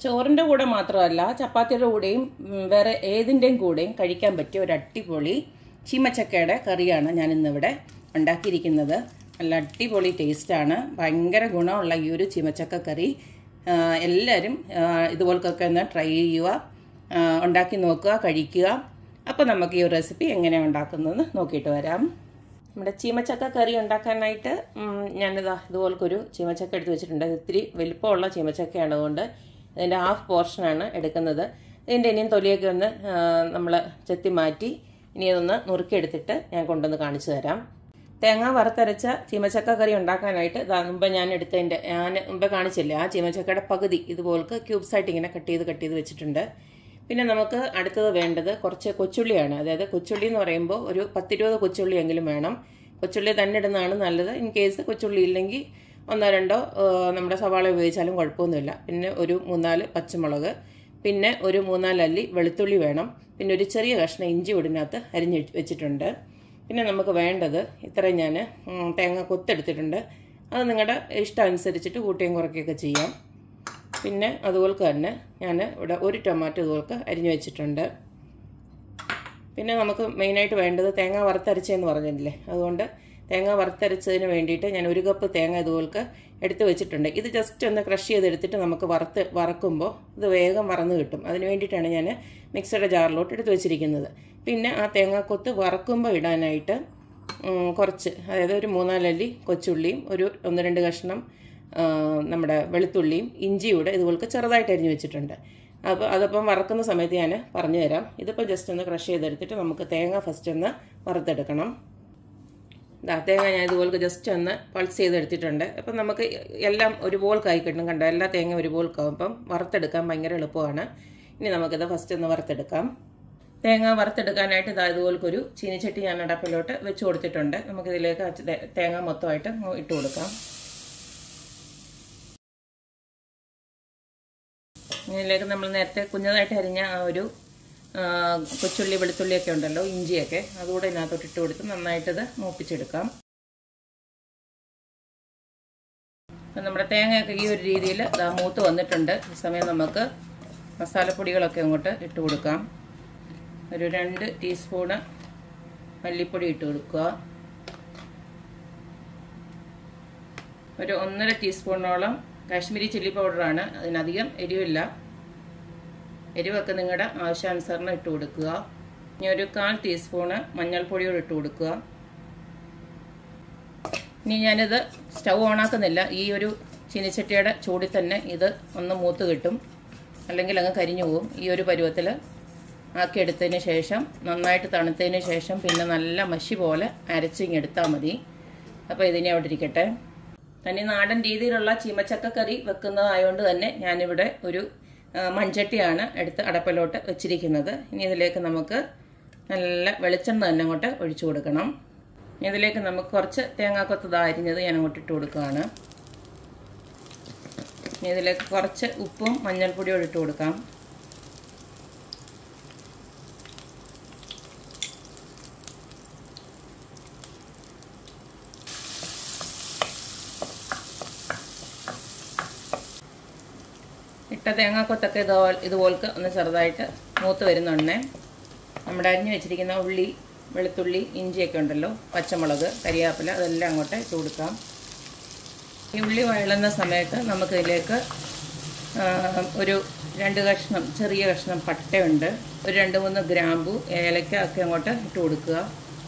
ചോറിൻ്റെ കൂടെ മാത്രമല്ല ചപ്പാത്തിയുടെ കൂടെയും ഉം, വേറെ ഏതിൻ്റെയും കൂടെയും കഴിക്കാൻ പറ്റിയ ഒരു അടിപൊളി ചീമച്ചക്കയുടെ കറിയാണ് ഞാൻ ഇന്നിവിടെ ഉണ്ടാക്കിയിരിക്കുന്നത് നല്ല അടിപൊളി ടേസ്റ്റാണ് ഭയങ്കര ഗുണമുള്ള ഈ ഒരു ചീമച്ചക്ക കറി ആ, എല്ലാവരും ആ, ഇതുപോലൊക്കെ ഒന്ന് ട്രൈ ചെയ്യുക ആ, ഉണ്ടാക്കി നോക്കുക കഴിക്കുക അപ്പോൾ നമുക്ക് ഈ ഒരു റെസിപ്പി എങ്ങനെയാണ് ഉണ്ടാക്കുന്നതെന്ന് നോക്കിയിട്ട് വരാം നമ്മുടെ ചീമച്ചക്ക കറി ഉണ്ടാക്കാനായിട്ട് ഉം, ഞാനിതാ ഇതുപോലൊരു ചീമച്ചക്ക എടുത്ത് വെച്ചിട്ടുണ്ട് ഇത് ഇത്തിരി വലിപ്പമുള്ള ചീമച്ചക്കയാണ് അതുകൊണ്ട് ഇതിൻ്റെ ഹാഫ് പോർഷനാണ് എടുക്കുന്നത് ഇതിൻ്റെ ഇനിയും തൊലിയൊക്കെ ഒന്ന് നമ്മൾ ചെത്തി മാറ്റി ഇനി ഇതൊന്ന് നുറുക്കിയെടുത്തിട്ട് ഞാൻ കൊണ്ടുവന്ന് കാണിച്ചു തരാം തേങ്ങ വറുത്തരച്ച ചീമച്ചക്ക കറി ഉണ്ടാക്കാനായിട്ട് ഇതാ മുമ്പ് ഞാൻ എടുത്തതിൻ്റെ ഞാൻ മുമ്പ് കാണിച്ചില്ലേ ആ ചീമച്ചക്കയുടെ പകുതി ഇതുപോലക്ക് ക്യൂബ്സ് ആയിട്ട് ഇങ്ങനെ കട്ട് ചെയ്ത് കട്ട് ചെയ്ത് വെച്ചിട്ടുണ്ട് പിന്നെ നമുക്ക് അടുത്തത് വേണ്ടത് കുറച്ച് കൊച്ചുള്ളിയാണ് അതായത് കൊച്ചുള്ളി എന്ന് പറയുമ്പോൾ ഒരു പത്തിരുപത് കൊച്ചുള്ളി എങ്കിലും വേണം കൊച്ചുള്ളി തന്നെ ഇടുന്നതാണ് നല്ലത് ഇൻ കേസ് കൊച്ചുള്ളി ഇല്ലെങ്കിൽ ഒന്നോ രണ്ടോ ആ, നമ്മുടെ സവാള ഉപയോഗിച്ചാലും കുഴപ്പമൊന്നുമില്ല പിന്നെ ഒരു മൂന്നാല് പച്ചമുളക് പിന്നെ ഒരു മൂന്നാല് അല്ലി വെളുത്തുള്ളി വേണം പിന്നെ ഒരു ചെറിയ കഷ്ണം ഇഞ്ചി ഉടിനകത്ത് അരിഞ്ഞ് വെച്ചിട്ടുണ്ട് പിന്നെ നമുക്ക് വേണ്ടത് ഇത്രയും ഞാൻ ഉം, തേങ്ങ കൊത്തെടുത്തിട്ടുണ്ട് അത് നിങ്ങളുടെ ഇഷ്ടം അനുസരിച്ചിട്ട് കൂട്ടുകയും കുറയ്ക്കുകയൊക്കെ ചെയ്യാം പിന്നെ അതുപോലെ തന്നെ ഞാൻ ഇവിടെ ഒരു ടൊമാറ്റോ ഇതുപോലെ അരിഞ്ഞു വെച്ചിട്ടുണ്ട് പിന്നെ നമുക്ക് മെയിനായിട്ട് വേണ്ടത് തേങ്ങ വറുത്തരച്ചെന്ന് പറഞ്ഞില്ലേ അതുകൊണ്ട് തേങ്ങ വറുത്തരച്ചതിന് വേണ്ടിയിട്ട് ഞാൻ ഒരു കപ്പ് തേങ്ങ ഇതുപോലെ എടുത്ത് വെച്ചിട്ടുണ്ട് ഇത് ജസ്റ്റ് ഒന്ന് ക്രഷ് ചെയ്തെടുത്തിട്ട് നമുക്ക് വറുത്ത് വറക്കുമ്പോൾ ഇത് വേഗം വറന്ന് കിട്ടും അതിന് വേണ്ടിയിട്ടാണ് ഞാൻ മിക്സറുടെ ജാറിലോട്ട് എടുത്ത് വെച്ചിരിക്കുന്നത് പിന്നെ ആ തേങ്ങാക്കൊത്ത് വറക്കുമ്പോൾ ഇടാനായിട്ട് ഉം, കുറച്ച് അതായത് ഒരു മൂന്നാലല്ലി കൊച്ചുള്ളിയും ഒരു ഒന്ന് രണ്ട് കഷ്ണം ആ, നമ്മുടെ വെളുത്തുള്ളിയും ഇഞ്ചിയൂടെ ഇതുപോലെ ചെറുതായിട്ട് അരിഞ്ഞു വെച്ചിട്ടുണ്ട് അപ്പോൾ അതപ്പം വറക്കുന്ന സമയത്ത് ഞാൻ പറഞ്ഞു തരാം ഇതിപ്പോൾ ജസ്റ്റ് ഒന്ന് ക്രഷ് ചെയ്തെടുത്തിട്ട് നമുക്ക് തേങ്ങ ഫസ്റ്റ് ഒന്ന് വറുത്തെടുക്കണം ഇതാ തേങ്ങ ഞാൻ ഇതുപോലെ ജസ്റ്റ് ഒന്ന് പൾസ് ചെയ്തെടുത്തിട്ടുണ്ട് അപ്പം നമുക്ക് എല്ലാം ഒരുപോലെ കായി കിട്ടും കണ്ടോ എല്ലാ തേങ്ങ ഒരുപോലെ കാവും അപ്പം വറുത്തെടുക്കാൻ ഭയങ്കര എളുപ്പമാണ് ഇനി നമുക്കിത് ഫസ്റ്റ് ഒന്ന് വറുത്തെടുക്കാം തേങ്ങ വറുത്തെടുക്കാനായിട്ട് ഇതാ ഇതുപോലൊരു ചീനിച്ചട്ടി ഞാൻ അടപ്പിലോട്ട് വെച്ച് കൊടുത്തിട്ടുണ്ട് നമുക്കിതിലേക്ക് ആ തേ- തേങ്ങ മൊത്തമായിട്ട് ഇട്ട് കൊടുക്കാം ഇതിലേക്ക് നമ്മൾ നേരത്തെ കുഞ്ഞതായിട്ട് അരിഞ്ഞ ആ ഒരു ആ, കൊച്ചുള്ളി വെളുത്തുള്ളിയൊക്കെ ഉണ്ടല്ലോ ഇഞ്ചിയൊക്കെ അതുകൂടെ ഇതിനകത്തോട്ട് ഇട്ട് കൊടുത്ത് നന്നായിട്ടിത് മൂപ്പിച്ചെടുക്കാം അപ്പം നമ്മുടെ തേങ്ങയൊക്കെ ഈ ഒരു രീതിയിൽ ഇതാ മൂത്ത് വന്നിട്ടുണ്ട് ഈ സമയം നമുക്ക് മസാലപ്പൊടികളൊക്കെ അങ്ങോട്ട് ഇട്ട് കൊടുക്കാം ഒരു രണ്ട് ടീസ്പൂണ് മല്ലിപ്പൊടി ഇട്ട് കൊടുക്കുക ഒരു ഒന്നര ടീസ്പൂണോളം കാശ്മീരി ചില്ലി പൗഡറാണ് അതിനധികം എരിവില്ല എരിവൊക്കെ നിങ്ങളുടെ ആവശ്യാനുസരണം ഇട്ട് കൊടുക്കുക ഇനി ഒരു കാൽ ടീസ്പൂണ് മഞ്ഞൾപ്പൊടിയോട് ഇട്ട് കൊടുക്കുക ഇനി ഞാനിത് സ്റ്റൗ ഓണാക്കുന്നില്ല ഈ ഒരു ചീനിച്ചട്ടിയുടെ ചൂടിൽ തന്നെ ഇത് ഒന്ന് മൂത്ത് കിട്ടും അല്ലെങ്കിൽ അങ്ങ് കരിഞ്ഞു പോകും ഈ ഒരു പരുവത്തിൽ ആക്കിയെടുത്തതിന് ശേഷം നന്നായിട്ട് തണുത്തതിന് ശേഷം പിന്നെ നല്ല മഷി പോലെ അരച്ചിങ്ങെടുത്താൽ മതി അപ്പോൾ ഇതിനെ അവിടെ ഇരിക്കട്ടെ തനി നാടൻ രീതിയിലുള്ള ചീമച്ചക്ക കറി വെക്കുന്നതായതുകൊണ്ട് തന്നെ ഞാനിവിടെ ഒരു ആ, മൺചട്ടിയാണ് എടുത്ത് അടപ്പിലോട്ട് വെച്ചിരിക്കുന്നത് ഇനി ഇതിലേക്ക് നമുക്ക് നല്ല വെളിച്ചെണ്ണ തന്നെ അങ്ങോട്ട് ഒഴിച്ചു കൊടുക്കണം ഇനി ഇതിലേക്ക് നമുക്ക് കുറച്ച് തേങ്ങാക്കൊത്ത് ദാ അരിഞ്ഞത് ഞാൻ അങ്ങോട്ട് ഇട്ട് കൊടുക്കുകയാണ് ഇനി ഇതിലേക്ക് കുറച്ച് ഉപ്പും മഞ്ഞൾപ്പൊടിയോട് ഇട്ട് കൊടുക്കാം ഇട്ട തേങ്ങാക്കൊത്തൊക്കെ ഇതോ ഇതുപോലക്ക് ഒന്ന് ചെറുതായിട്ട് മൂത്ത് വരുന്നുണ്ടേ നമ്മുടെ അരിഞ്ഞു വെച്ചിരിക്കുന്ന ഉള്ളി വെളുത്തുള്ളി ഇഞ്ചിയൊക്കെ ഉണ്ടല്ലോ പച്ചമുളക് കരിയാപ്പില അതെല്ലാം അങ്ങോട്ട് ഇട്ട് കൊടുക്കാം ഈ ഉള്ളി വഴളുന്ന സമയത്ത് നമുക്ക് ഇതിലേക്ക് ആ, ഒരു രണ്ട് കഷ്ണം ചെറിയ കഷ്ണം പട്ടയുണ്ട് ഒരു രണ്ട് മൂന്ന് ഗ്രാമ്പു ഏലക്ക ഒക്കെ അങ്ങോട്ട് ഇട്ട് കൊടുക്കുക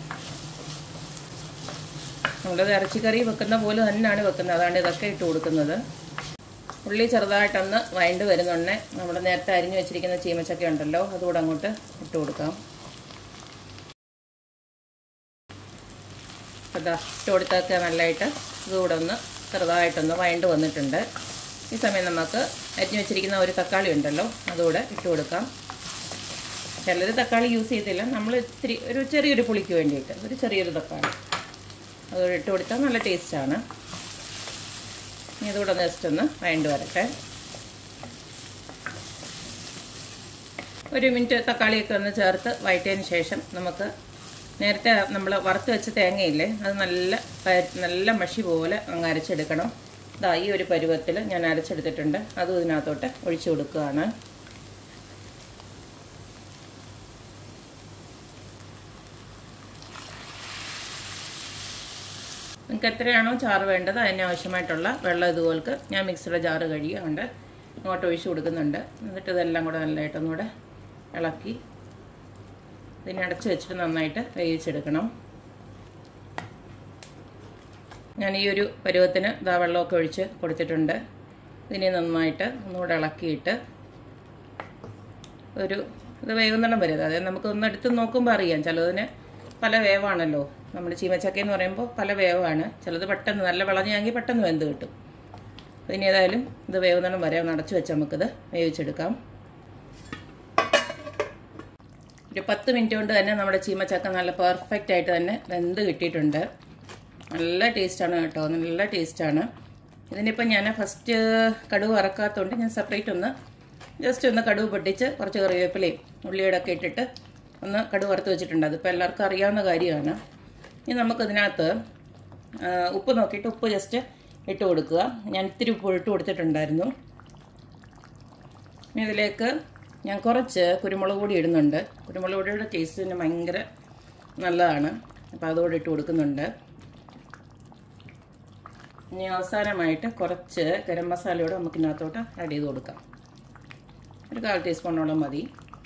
നമ്മളത് ഇറച്ചിക്കറി വെക്കുന്ന പോലെ തന്നെയാണ് വെക്കുന്നത് അതാണ് ഇതൊക്കെ ഇട്ട് കൊടുക്കുന്നത് ഉള്ളി ചെറുതായിട്ടൊന്ന് വഴണ്ട് വരുന്നുണ്ട് നമ്മൾ നേരത്തെ അരിഞ്ഞു വെച്ചിരിക്കുന്ന ചീമച്ചക്ക ഉണ്ടല്ലോ അതുകൂടെ അങ്ങോട്ട് ഇട്ട് കൊടുക്കാം അതാ ഇട്ട് കൊടുത്തൊക്കെ നല്ലതായിട്ട് ഇതുകൂടെ ഒന്ന് ചെറുതായിട്ടൊന്ന് വഴണ്ട് വന്നിട്ടുണ്ട് ഈ സമയം നമുക്ക് അരിഞ്ഞു വെച്ചിരിക്കുന്ന ഒരു തക്കാളി ഉണ്ടല്ലോ അതുകൂടെ ഇട്ട് കൊടുക്കാം ചിലർ തക്കാളി യൂസ് ചെയ്തില്ല നമ്മൾ ഇത്തിരി ഒരു ചെറിയൊരു പുളിക്ക് വേണ്ടിയിട്ട് ഒരു ചെറിയൊരു തക്കാളി അതുകൂടെ ഇട്ട് കൊടുത്താൽ നല്ല ടേസ്റ്റാണ് ഇനി ഇതുകൂടെ ഒന്ന് ജസ്റ്റ് ഒന്ന് വഴണ്ട് വരട്ടെ ഒരു മിനിറ്റ് തക്കാളിയൊക്കെ ഒന്ന് ചേർത്ത് വഴറ്റിയതിന് ശേഷം നമുക്ക് നേരത്തെ നമ്മൾ വറുത്ത് വെച്ച തേങ്ങയില്ലേ അത് നല്ല പ- നല്ല മഷി പോലെ അങ്ങ് അരച്ചെടുക്കണം ഇതാ ഈ ഒരു പരുവത്തിൽ ഞാൻ അരച്ചെടുത്തിട്ടുണ്ട് അതും ഇതിനകത്തോട്ട് ഒഴിച്ചു കൊടുക്കുകയാണ് നിങ്ങൾക്ക് എത്രയാണോ ചാറ് വേണ്ടത് അതിന് ആവശ്യമായിട്ടുള്ള വെള്ളം ഇതുപോൾക്ക് ഞാൻ മിക്സിയുടെ ജാറ് കഴുകിയുണ്ട് അങ്ങോട്ട് ഒഴിച്ചു കൊടുക്കുന്നുണ്ട് എന്നിട്ട് ഇതെല്ലാം കൂടെ നല്ലതായിട്ട് ഒന്നുകൂടെ ഇളക്കി ഇതിനെ അടച്ച് വെച്ചിട്ട് നന്നായിട്ട് വേവിച്ചെടുക്കണം ഞാൻ ഈ ഒരു പരുവത്തിന് ഇതാ വെള്ളമൊക്കെ ഒഴിച്ച് കൊടുത്തിട്ടുണ്ട് ഇതിനെ നന്നായിട്ട് ഒന്നുകൂടെ ഇളക്കിയിട്ട് ഒരു ഇത് വേകുന്നിടം വരെ അതായത് നമുക്ക് ഒന്ന് എടുത്ത് നോക്കുമ്പോൾ അറിയാം ചിലതിന് പല വേവാണല്ലോ നമ്മൾ ചീമച്ചക്ക എന്ന് പറയുമ്പോൾ പല വേവാണ് ചിലത് പെട്ടെന്ന് നല്ല വിളഞ്ഞാങ്കിൽ പെട്ടെന്ന് വെന്ത് കിട്ടും ഇനി ഏതായാലും ഇത് വേവുന്നിടം വരെ ഒന്ന് അടച്ചു വെച്ച് നമുക്കിത് വേവിച്ചെടുക്കാം ഒരു പത്ത് മിനിറ്റ് കൊണ്ട് തന്നെ നമ്മുടെ ചീമച്ചക്ക നല്ല പെർഫെക്റ്റ് ആയിട്ട് തന്നെ വെന്ത് കിട്ടിയിട്ടുണ്ട് നല്ല ടേസ്റ്റാണ് കേട്ടോ നല്ല ടേസ്റ്റാണ് ഇതിനിപ്പോൾ ഞാൻ ഫസ്റ്റ് കടുവ് ഇറക്കാത്തതുകൊണ്ട് ഞാൻ സെപ്പറേറ്റ് ഒന്ന് ജസ്റ്റ് ഒന്ന് കടുവ് പൊട്ടിച്ച് കുറച്ച് കറിവേപ്പിലയും ഉള്ളിയുടെ ഒക്കെ ഇട്ടിട്ട് ഒന്ന് കടുവ് വറുത്ത് വെച്ചിട്ടുണ്ട് അതിപ്പോൾ എല്ലാവർക്കും അറിയാവുന്ന കാര്യമാണ് ഇനി നമുക്കിതിനകത്ത് ഉപ്പ് നോക്കിയിട്ട് ഉപ്പ് ജസ്റ്റ് ഇട്ട് കൊടുക്കുക ഞാൻ ഇത്തിരി ഉപ്പ് ഇട്ട് കൊടുത്തിട്ടുണ്ടായിരുന്നു ഇനി ഇതിലേക്ക് ഞാൻ കുറച്ച് കുരുമുളക് പൊടി ഇടുന്നുണ്ട് കുരുമുളക് പൊടിയുടെ ടേസ്റ്റിന് ഭയങ്കര നല്ലതാണ് അപ്പോൾ അതുകൂടെ ഇട്ട് കൊടുക്കുന്നുണ്ട് ഇനി അവസാനമായിട്ട് കുറച്ച് ഗരം മസാലയോടെ നമുക്ക് ഇതിനകത്തോട്ട് ആഡ് ചെയ്ത് കൊടുക്കാം ഒരു കാൽ ടീസ്പൂണോളം മതി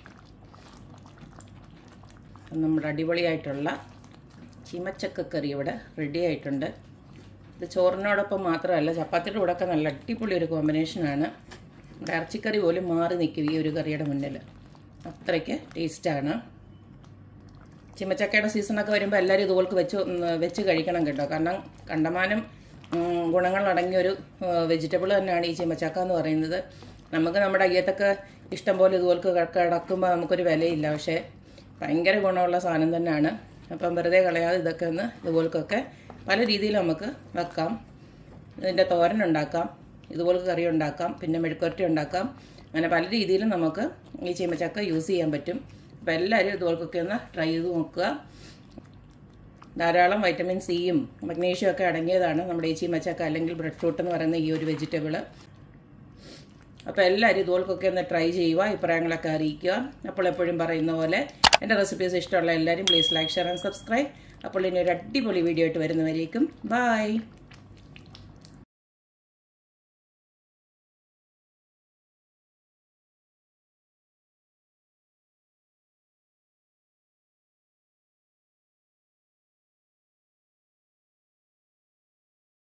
നമ്മുടെ അടിപൊളിയായിട്ടുള്ള ചീമച്ചക്കക്കറി ഇവിടെ റെഡി ആയിട്ടുണ്ട് ഇത് ചോറിനോടൊപ്പം മാത്രമല്ല ചപ്പാത്തിയുടെ കൂടെ ഒക്കെ നല്ല അടിപൊളി ഒരു കോമ്പിനേഷനാണ് നമ്മുടെ ഇറച്ചിക്കറി പോലും മാറി നിൽക്കും ഈ ഒരു കറിയുടെ മുന്നിൽ അത്രയ്ക്ക് ടേസ്റ്റാണ് ചിമ്മച്ചക്കയുടെ സീസണൊക്കെ വരുമ്പോൾ എല്ലാവരും ഇതുപോൾക്ക് വെച്ച് വെച്ച് കഴിക്കണം കേട്ടോ കാരണം കണ്ടമാനം ഗുണങ്ങളടങ്ങിയ ഒരു വെജിറ്റബിൾ തന്നെയാണ് ഈ ചിമ്മച്ചക്ക എന്ന് പറയുന്നത് നമുക്ക് നമ്മുടെ അയ്യത്തൊക്കെ ഇഷ്ടം പോലെ ഇതുപോൾക്ക് കിടക്കുമ്പോൾ നമുക്കൊരു വിലയില്ല പക്ഷേ ഭയങ്കര ഗുണമുള്ള സാധനം തന്നെയാണ് അപ്പം വെറുതെ കളയാതെ ഇതൊക്കെ ഒന്ന് ഇതുപോൽക്കൊക്കെ പല രീതിയിൽ നമുക്ക് വെക്കാം ഇതിൻ്റെ തോരൻ ഉണ്ടാക്കാം ഇതുപോലെ കറി ഉണ്ടാക്കാം പിന്നെ മെഴുക്കുരട്ടി ഉണ്ടാക്കാം അങ്ങനെ പല രീതിയിലും നമുക്ക് ഈ ചീമച്ചക്ക യൂസ് ചെയ്യാൻ പറ്റും അപ്പോൾ എല്ലാവരും ഇതുപോൽക്കൊക്കെ ഒന്ന് ട്രൈ ചെയ്ത് നോക്കുക ധാരാളം വൈറ്റമിൻ സിയും മഗ്നീഷ്യം ഒക്കെ അടങ്ങിയതാണ് നമ്മുടെ ഈ ചീമച്ചക്ക അല്ലെങ്കിൽ ബ്രെഡ് ഫ്രൂട്ട് എന്ന് പറയുന്ന ഈ ഒരു വെജിറ്റബിൾ അപ്പോൾ എല്ലാവരും ഇതുപോൽക്കൊക്കെ ഒന്ന് ട്രൈ ചെയ്യുക അഭിപ്രായങ്ങളൊക്കെ അറിയിക്കുക അപ്പോൾ എപ്പോഴും പറയുന്ന പോലെ എൻ്റെ റെസിപ്പീസ് ഇഷ്ടമുള്ള എല്ലാവരും please like share and subscribe അപ്പോൾ ഇനി ഒരു അടിപൊളി വീഡിയോ ആയിട്ട് വരുന്നവരേക്കും ബൈ